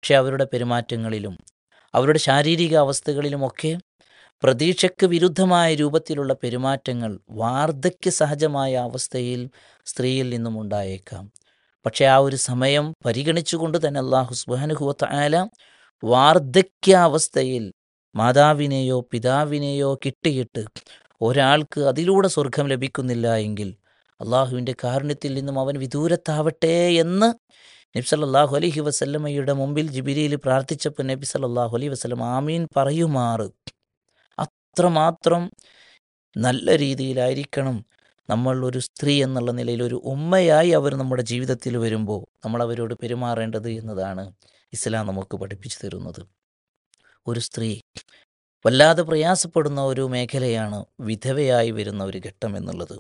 പക്ഷേ അവരുടെ പെരുമാറ്റങ്ങളിലും അവരുടെ ശാരീരിക അവസ്ഥകളിലുമൊക്കെ പ്രതീക്ഷയ്ക്ക് വിരുദ്ധമായ രൂപത്തിലുള്ള പെരുമാറ്റങ്ങൾ വാർദ്ധക്യ സഹജമായ അവസ്ഥയിൽ സ്ത്രീയിൽ നിന്നും ഉണ്ടായേക്കാം പക്ഷേ ആ ഒരു സമയം പരിഗണിച്ചുകൊണ്ട് തന്നെ അള്ളാഹു സുബാനുഹുവത്ത ആല വാർദ്ധക്യാവസ്ഥയിൽ മാതാവിനെയോ പിതാവിനെയോ കിട്ടിയിട്ട് ഒരാൾക്ക് അതിലൂടെ സ്വർഗം ലഭിക്കുന്നില്ല എങ്കിൽ അള്ളാഹുവിൻ്റെ കാരുണ്യത്തിൽ നിന്നും അവൻ വിദൂരത്താവട്ടെ എന്ന് നബി സല്ലല്ലാഹു അലൈഹി വസല്ലമയുടെ മുമ്പിൽ ജിബിരിയിൽ പ്രാർത്ഥിച്ചപ്പോൾ നബി സല്ലല്ലാഹു അലൈഹി വസല്ലം ആമീൻ പറയുമാറ് അത്രമാത്രം നല്ല രീതിയിലായിരിക്കണം നമ്മൾ ഒരു സ്ത്രീ എന്നുള്ള നിലയിൽ ഒരു ഉമ്മയായി അവർ നമ്മുടെ ജീവിതത്തിൽ വരുമ്പോൾ നമ്മൾ അവരോട് പെരുമാറേണ്ടത് എന്നതാണ് ഇസ്ലാം നമുക്ക് പഠിപ്പിച്ചു തരുന്നത് ഒരു സ്ത്രീ വല്ലാതെ പ്രയാസപ്പെടുന്ന ഒരു മേഖലയാണ് വിധവയായി വരുന്ന ഒരു ഘട്ടം എന്നുള്ളത്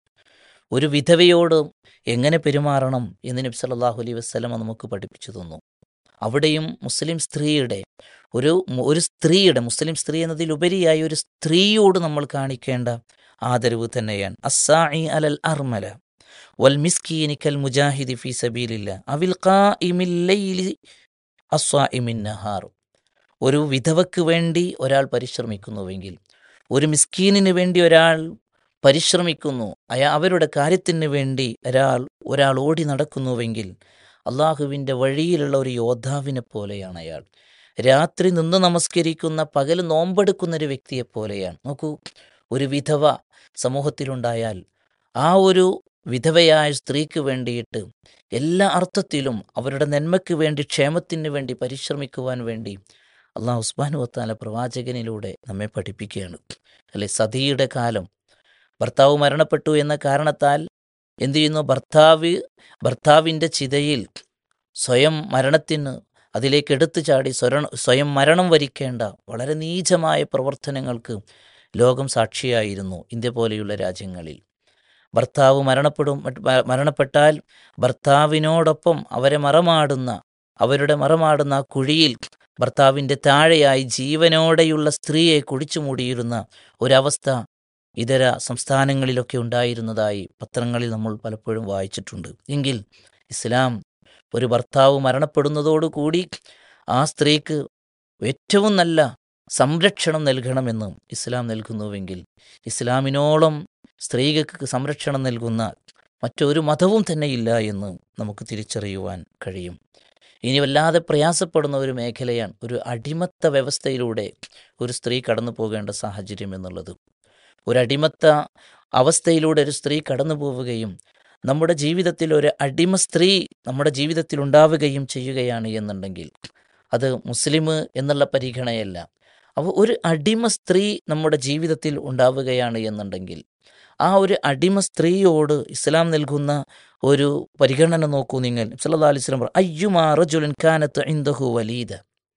ഒരു വിധവയോട് എങ്ങനെ പെരുമാറണം എന്ന് നബി സല്ലല്ലാഹു അലൈഹി വസല്ലമ നമുക്ക് പഠിപ്പിച്ചു തന്നു അവിടെയും മുസ്ലിം സ്ത്രീയുടെ ഒരു ഒരു സ്ത്രീയുടെ മുസ്ലിം സ്ത്രീ എന്നതിലുപരിയായി ഒരു സ്ത്രീയോട് നമ്മൾ കാണിക്കേണ്ട ആദരവ് തന്നെയാണ് അസ്സാഇ അലൽ അർമല വൽ മിസ്കീനി കൽ മുജാഹിദി ഫി സബീലില്ല അവിൽ ഖാഇമിൽ ലൈലി അസ്വാഇമിൻ നഹാർ ഒരു വിധവക്ക് വേണ്ടി ഒരാൾ പരിശ്രമിക്കുന്നുവെങ്കിൽ ഒരു മിസ്കീനിന് വേണ്ടി ഒരാൾ പരിശ്രമിക്കുന്നു അയാ അവരുടെ കാര്യത്തിന് വേണ്ടി ഒരാൾ ഒരാൾ ഓടി നടക്കുന്നുവെങ്കിൽ അള്ളാഹുവിൻ്റെ വഴിയിലുള്ള ഒരു യോദ്ധാവിനെ പോലെയാണ് അയാൾ രാത്രി നിന്ന് നമസ്കരിക്കുന്ന പകൽ നോമ്പെടുക്കുന്ന ഒരു വ്യക്തിയെ പോലെയാണ് നോക്കൂ ഒരു വിധവ സമൂഹത്തിലുണ്ടായാൽ ആ ഒരു വിധവയായ സ്ത്രീക്ക് വേണ്ടിയിട്ട് എല്ലാ അർത്ഥത്തിലും അവരുടെ നന്മയ്ക്ക് വേണ്ടി ക്ഷേമത്തിന് വേണ്ടി പരിശ്രമിക്കുവാൻ വേണ്ടി അള്ളാഹു ഉസ്മാൻ വത്താല പ്രവാചകനിലൂടെ നമ്മെ പഠിപ്പിക്കുകയാണ് അല്ലെ സതിയുടെ കാലം ഭർത്താവ് മരണപ്പെട്ടു എന്ന കാരണത്താൽ എന്തു ചെയ്യുന്നു ഭർത്താവ് ഭർത്താവിൻ്റെ ചിതയിൽ സ്വയം മരണത്തിന് അതിലേക്ക് എടുത്തു ചാടി സ്വര സ്വയം മരണം വരിക്കേണ്ട വളരെ നീചമായ പ്രവർത്തനങ്ങൾക്ക് ലോകം സാക്ഷിയായിരുന്നു ഇന്ത്യ പോലെയുള്ള രാജ്യങ്ങളിൽ ഭർത്താവ് മരണപ്പെടും മരണപ്പെട്ടാൽ ഭർത്താവിനോടൊപ്പം അവരെ മറമാടുന്ന അവരുടെ മറമാടുന്ന ആ കുഴിയിൽ ഭർത്താവിൻ്റെ താഴെയായി ജീവനോടെയുള്ള സ്ത്രീയെ കുടിച്ചു മൂടിയിരുന്ന ഒരവസ്ഥ ഇതര സംസ്ഥാനങ്ങളിലൊക്കെ ഉണ്ടായിരുന്നതായി പത്രങ്ങളിൽ നമ്മൾ പലപ്പോഴും വായിച്ചിട്ടുണ്ട് എങ്കിൽ ഇസ്ലാം ഒരു ഭർത്താവ് മരണപ്പെടുന്നതോടുകൂടി ആ സ്ത്രീക്ക് ഏറ്റവും നല്ല സംരക്ഷണം നൽകണമെന്ന് ഇസ്ലാം നൽകുന്നുവെങ്കിൽ ഇസ്ലാമിനോളം സ്ത്രീകൾക്ക് സംരക്ഷണം നൽകുന്ന മറ്റൊരു മതവും തന്നെ ഇല്ല എന്ന് നമുക്ക് തിരിച്ചറിയുവാൻ കഴിയും ഇനി വല്ലാതെ പ്രയാസപ്പെടുന്ന ഒരു മേഖലയാണ് ഒരു അടിമത്ത വ്യവസ്ഥയിലൂടെ ഒരു സ്ത്രീ കടന്നു പോകേണ്ട സാഹചര്യം എന്നുള്ളത് ഒരു അടിമത്ത അവസ്ഥയിലൂടെ ഒരു സ്ത്രീ കടന്നു പോവുകയും നമ്മുടെ ജീവിതത്തിൽ ഒരു അടിമ സ്ത്രീ നമ്മുടെ ജീവിതത്തിൽ ഉണ്ടാവുകയും ചെയ്യുകയാണ് എന്നുണ്ടെങ്കിൽ അത് മുസ്ലിം എന്നുള്ള പരിഗണനയല്ല അപ്പോൾ ഒരു അടിമ സ്ത്രീ നമ്മുടെ ജീവിതത്തിൽ ഉണ്ടാവുകയാണ് എന്നുണ്ടെങ്കിൽ ആ ഒരു അടിമ സ്ത്രീയോട് ഇസ്ലാം നൽകുന്ന ഒരു പരിഗണന നോക്കൂ നിങ്ങൾ സല്ലാ അലിസ്ലാം പറ അയ്യുമാ റജുലൻ കാനത്ത് ഇന്ദഹു വലീദ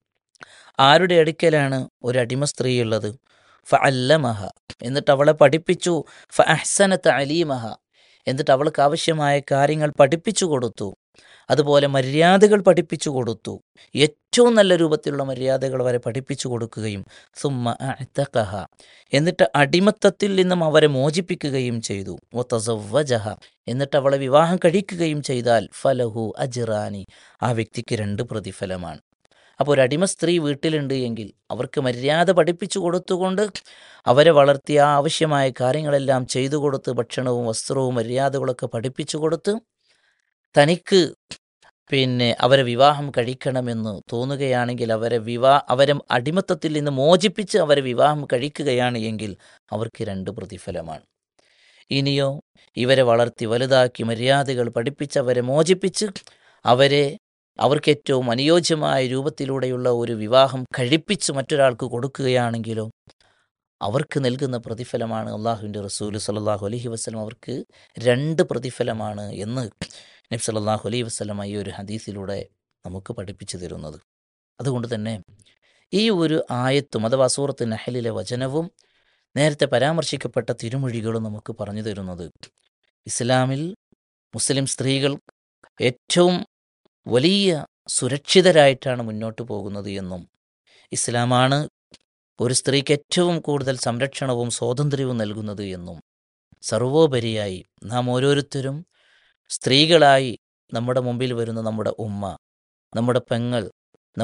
ആരുടെ അടുക്കലാണ് ഒരു അടിമ സ്ത്രീ ഉള്ളത് ഫ അല്ലമഹ എന്നിട്ട് അവളെ പഠിപ്പിച്ചു ഫ അഹ്സനത്ത് അലീമഹ എന്നിട്ട് അവൾക്ക് ആവശ്യമായ കാര്യങ്ങൾ പഠിപ്പിച്ചു കൊടുത്തു അതുപോലെ മര്യാദകൾ പഠിപ്പിച്ചു കൊടുത്തു ഏറ്റവും നല്ല രൂപത്തിലുള്ള മര്യാദകൾ വരെ പഠിപ്പിച്ചു കൊടുക്കുകയും സുമ്മ അത്തഖഹ എന്നിട്ട് അടിമത്തത്തിൽ നിന്നും അവരെ മോചിപ്പിക്കുകയും ചെയ്തു ഒത്തസവ്വജഹ എന്നിട്ട് അവളെ വിവാഹം കഴിക്കുകയും ചെയ്താൽ ഫലഹു അജിറാനി ആ വ്യക്തിക്ക് രണ്ട് പ്രതിഫലമാണ് അപ്പോൾ ഒരു അടിമ സ്ത്രീ വീട്ടിലുണ്ട് എങ്കിൽ അവർക്ക് മര്യാദ പഠിപ്പിച്ചു കൊടുത്തുകൊണ്ട് അവരെ വളർത്തി ആ ആവശ്യമായ കാര്യങ്ങളെല്ലാം ചെയ്തു കൊടുത്ത് ഭക്ഷണവും വസ്ത്രവും മര്യാദകളൊക്കെ പഠിപ്പിച്ചു കൊടുത്ത് തനിക്ക് പിന്നെ അവരെ വിവാഹം കഴിക്കണമെന്ന് തോന്നുകയാണെങ്കിൽ അവരെ വിവാ അവരെ അടിമത്തത്തിൽ നിന്ന് മോചിപ്പിച്ച് അവരെ വിവാഹം കഴിക്കുകയാണ് എങ്കിൽ അവർക്ക് രണ്ട് പ്രതിഫലമാണ് ഇനിയോ ഇവരെ വളർത്തി വലുതാക്കി മര്യാദകൾ പഠിപ്പിച്ച് അവരെ മോചിപ്പിച്ച് അവരെ അവർക്ക് ഏറ്റവും അനുയോജ്യമായ രൂപത്തിലൂടെയുള്ള ഒരു വിവാഹം കഴിപ്പിച്ച് മറ്റൊരാൾക്ക് കൊടുക്കുകയാണെങ്കിലോ അവർക്ക് നൽകുന്ന പ്രതിഫലമാണ് അള്ളാഹുവിൻ്റെ റസൂൽ സല്ലാഹു അലഹി വസ്ലം അവർക്ക് രണ്ട് പ്രതിഫലമാണ് എന്ന് നബി സല്ലാഹു അലൈഹി വസ്ലം ഈ ഒരു ഹദീസിലൂടെ നമുക്ക് പഠിപ്പിച്ചു തരുന്നത് അതുകൊണ്ട് തന്നെ ഈ ഒരു ആയത്തും അഥവാ സൂറത്ത് നഹലിലെ വചനവും നേരത്തെ പരാമർശിക്കപ്പെട്ട തിരുമൊഴികളും നമുക്ക് പറഞ്ഞു തരുന്നത് ഇസ്ലാമിൽ മുസ്ലിം സ്ത്രീകൾ ഏറ്റവും വലിയ സുരക്ഷിതരായിട്ടാണ് മുന്നോട്ട് പോകുന്നത് എന്നും ഇസ്ലാമാണ് ഒരു സ്ത്രീക്ക് ഏറ്റവും കൂടുതൽ സംരക്ഷണവും സ്വാതന്ത്ര്യവും നൽകുന്നത് എന്നും സർവോപരിയായി നാം ഓരോരുത്തരും സ്ത്രീകളായി നമ്മുടെ മുമ്പിൽ വരുന്ന നമ്മുടെ ഉമ്മ നമ്മുടെ പെങ്ങൾ